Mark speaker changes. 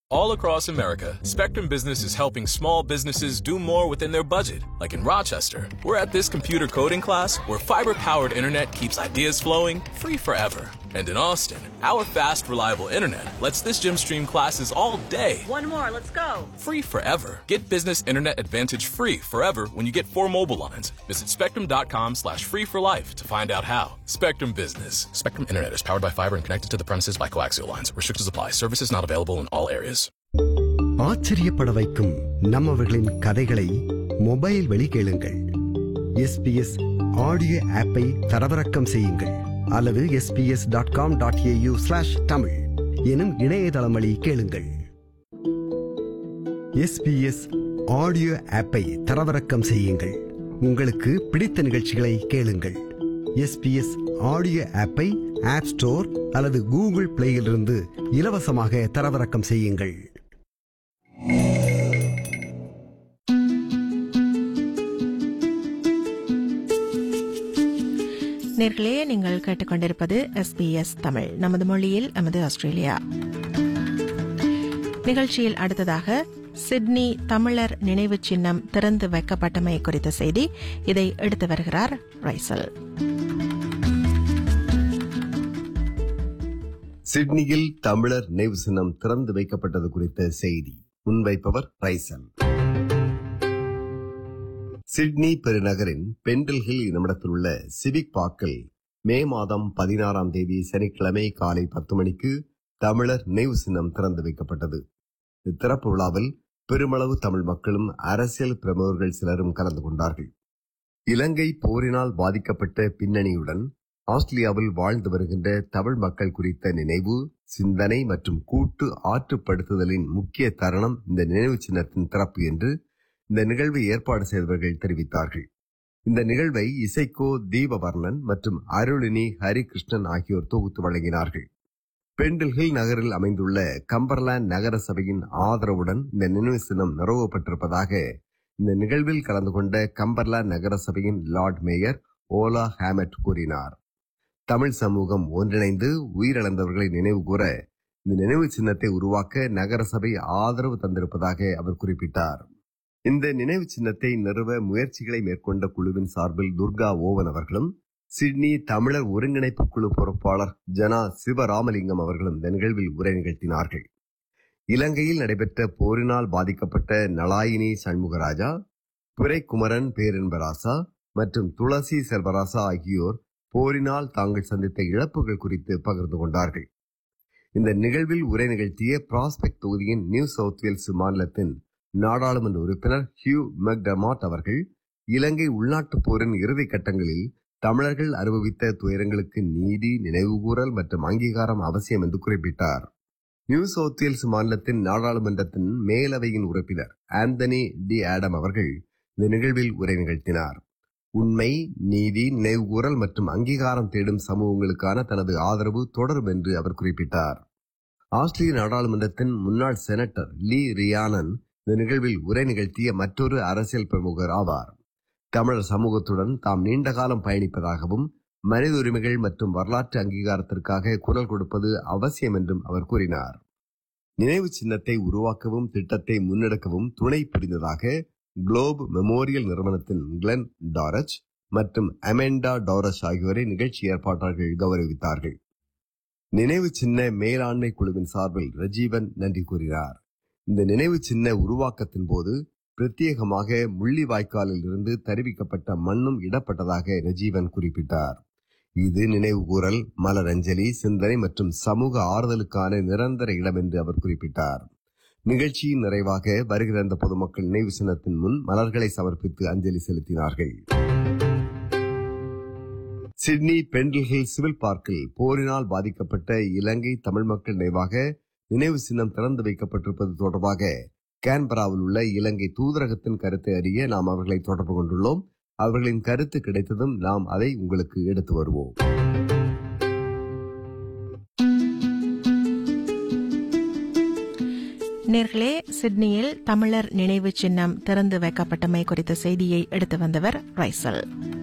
Speaker 1: All across America, Spectrum Business is helping small businesses do more within their budget. Like in Rochester, we're at this computer coding class where fiber powered internet keeps ideas flowing free forever. And in Austin, our fast, reliable internet lets this gym stream classes all day
Speaker 2: One more, let's go.
Speaker 1: free forever. Get business internet advantage free forever when you get four mobile lines. Visit spectrum.com slash free for life to find out how. Spectrum Business. Spectrum Internet is powered by fiber and connected to the premises by coaxial lines. Restrictions apply. Services not available in all areas.
Speaker 3: ஆச்சரியப்பட வைக்கும் நம்மவர்களின் கதைகளை mobile வழி கேளுங்கள் SBS audio ஆப்பை தரவிறக்கம் செய்யுங்கள் அல்லது SBS dot com dot AU slash Tamil எனும் இணையதளம் வழி கேளுங்கள் எஸ்பிஎஸ் ஆடியோ ஆப்பை தரவிறக்கம் செய்யுங்கள் உங்களுக்கு பிடித்த நிகழ்ச்சிகளை கேளுங்கள் எஸ்பிஎஸ் ஆடியோ ஆப்பை ஆப் ஸ்டோர் அல்லது கூகுள் பிளேயிலிருந்து இலவசமாக தரவிறக்கம் செய்யுங்கள்
Speaker 4: நேர்களே நீங்கள் கேட்டுக்கொண்டிருப்பது எஸ்பிஎஸ் தமிழ் நமது மொழியில் நமது ஆஸ்திரேலியா நிகழ்ச்சியில் அடுத்ததாக சிட்னி தமிழர் நினைவு சின்னம் திறந்து வைக்கப்பட்டமை குறித்த செய்தி இதை எடுத்து வருகிறார் ரைசல்
Speaker 5: சிட்னியில் தமிழர் நினைவு சின்னம் திறந்து வைக்கப்பட்டது குறித்த செய்தி முன்வைப்பவர் ரைசன் சிட்னி பெருநகரின் பெண்டல் ஹில் என்னுமிடத்தில் உள்ள சிவிக் பார்க்கில் மே மாதம் பதினாறாம் தேதி சனிக்கிழமை காலை பத்து மணிக்கு தமிழர் நினைவு சின்னம் திறந்து வைக்கப்பட்டது இத்திறப்பு விழாவில் பெருமளவு தமிழ் மக்களும் அரசியல் பிரமுகர்கள் சிலரும் கலந்து கொண்டார்கள் இலங்கை போரினால் பாதிக்கப்பட்ட பின்னணியுடன் ஆஸ்திரேலியாவில் வாழ்ந்து வருகின்ற தமிழ் மக்கள் குறித்த நினைவு சிந்தனை மற்றும் கூட்டு ஆற்றுப்படுத்துதலின் முக்கிய தருணம் இந்த நினைவு சின்னத்தின் திறப்பு என்று இந்த நிகழ்வை ஏற்பாடு செய்தவர்கள் தெரிவித்தார்கள் இந்த நிகழ்வை இசைக்கோ தீபவர்ணன் மற்றும் அருளினி ஹரிகிருஷ்ணன் ஆகியோர் தொகுத்து வழங்கினார்கள் பெண்டில் ஹில் நகரில் அமைந்துள்ள கம்பர்லாந்து நகர சபையின் ஆதரவுடன் இந்த நினைவு சின்னம் நிறுவப்பட்டிருப்பதாக இந்த நிகழ்வில் கலந்து கொண்ட கம்பர்லாந்து நகர சபையின் லார்ட் மேயர் ஓலா ஹேமட் கூறினார் தமிழ் சமூகம் ஒன்றிணைந்து உயிரிழந்தவர்களை நினைவு கூற இந்த நினைவு சின்னத்தை உருவாக்க நகர சபை ஆதரவு தந்திருப்பதாக அவர் குறிப்பிட்டார் இந்த நினைவு சின்னத்தை நிறுவ முயற்சிகளை மேற்கொண்ட குழுவின் சார்பில் துர்கா ஓவன் அவர்களும் சிட்னி தமிழர் ஒருங்கிணைப்பு குழு பொறுப்பாளர் ஜனா சிவராமலிங்கம் அவர்களும் இந்த நிகழ்வில் உரை நிகழ்த்தினார்கள் இலங்கையில் நடைபெற்ற போரினால் பாதிக்கப்பட்ட நலாயினி சண்முகராஜா துரைக்குமரன் பேரன்பராசா மற்றும் துளசி செல்வராசா ஆகியோர் போரினால் தாங்கள் சந்தித்த இழப்புகள் குறித்து பகிர்ந்து கொண்டார்கள் இந்த நிகழ்வில் உரை நிகழ்த்திய பிராஸ்பெக்ட் தொகுதியின் நியூ சவுத் வேல்ஸ் மாநிலத்தின் நாடாளுமன்ற உறுப்பினர் ஹியூ மெக்டமாட் அவர்கள் இலங்கை உள்நாட்டுப் போரின் இறுதி கட்டங்களில் தமிழர்கள் அனுபவித்த துயரங்களுக்கு நீதி நினைவுகூரல் மற்றும் அங்கீகாரம் அவசியம் என்று குறிப்பிட்டார் நியூ சவுத் வேல்ஸ் மாநிலத்தின் நாடாளுமன்றத்தின் மேலவையின் உறுப்பினர் ஆந்தனி டி ஆடம் அவர்கள் இந்த நிகழ்வில் உரை நிகழ்த்தினார் உண்மை நீதி நினைவுகூரல் மற்றும் அங்கீகாரம் தேடும் சமூகங்களுக்கான தனது ஆதரவு தொடரும் என்று அவர் குறிப்பிட்டார் ஆஸ்திரேலிய நாடாளுமன்றத்தின் முன்னாள் செனட்டர் லீ ரியானன் இந்த நிகழ்வில் உரை நிகழ்த்திய மற்றொரு அரசியல் பிரமுகர் ஆவார் தமிழர் சமூகத்துடன் தாம் நீண்ட காலம் பயணிப்பதாகவும் மனித உரிமைகள் மற்றும் வரலாற்று அங்கீகாரத்திற்காக குரல் கொடுப்பது அவசியம் என்றும் அவர் கூறினார் நினைவு சின்னத்தை உருவாக்கவும் திட்டத்தை முன்னெடுக்கவும் துணை புரிந்ததாக குளோப் மெமோரியல் நிறுவனத்தின் கிளென் டாரச் மற்றும் அமெண்டா டாரச் ஆகியோரை நிகழ்ச்சி ஏற்பாட்டாளர்கள் கௌரவித்தார்கள் நினைவு சின்ன மேலாண்மை குழுவின் சார்பில் ரஜீவன் நன்றி கூறினார் இந்த நினைவு சின்ன உருவாக்கத்தின் போது பிரத்யேகமாக முள்ளிவாய்க்காலில் இருந்து தெரிவிக்கப்பட்ட மண்ணும் இடப்பட்டதாக ரஜீவன் குறிப்பிட்டார் இது நினைவு கூறல் மலரஞ்சலி சிந்தனை மற்றும் சமூக ஆறுதலுக்கான நிரந்தர இடம் என்று அவர் குறிப்பிட்டார் நிகழ்ச்சியின் நிறைவாக வருகிற அந்த பொதுமக்கள் நினைவு சின்னத்தின் முன் மலர்களை சமர்ப்பித்து அஞ்சலி செலுத்தினார்கள் சிட்னி பெண்டில் ஹில் சிவில் பார்க்கில் போரினால் பாதிக்கப்பட்ட இலங்கை தமிழ் மக்கள் நினைவாக நினைவு சின்னம் திறந்து வைக்கப்பட்டிருப்பது தொடர்பாக கேன்பராவில் உள்ள இலங்கை தூதரகத்தின் கருத்தை அறிய நாம் அவர்களை தொடர்பு கொண்டுள்ளோம் அவர்களின் கருத்து கிடைத்ததும் நாம் அதை உங்களுக்கு எடுத்து வருவோம்
Speaker 4: நேர்களே சிட்னியில் தமிழர் நினைவு சின்னம் திறந்து வைக்கப்பட்டமை குறித்த செய்தியை எடுத்து வந்தவர் ரைசல்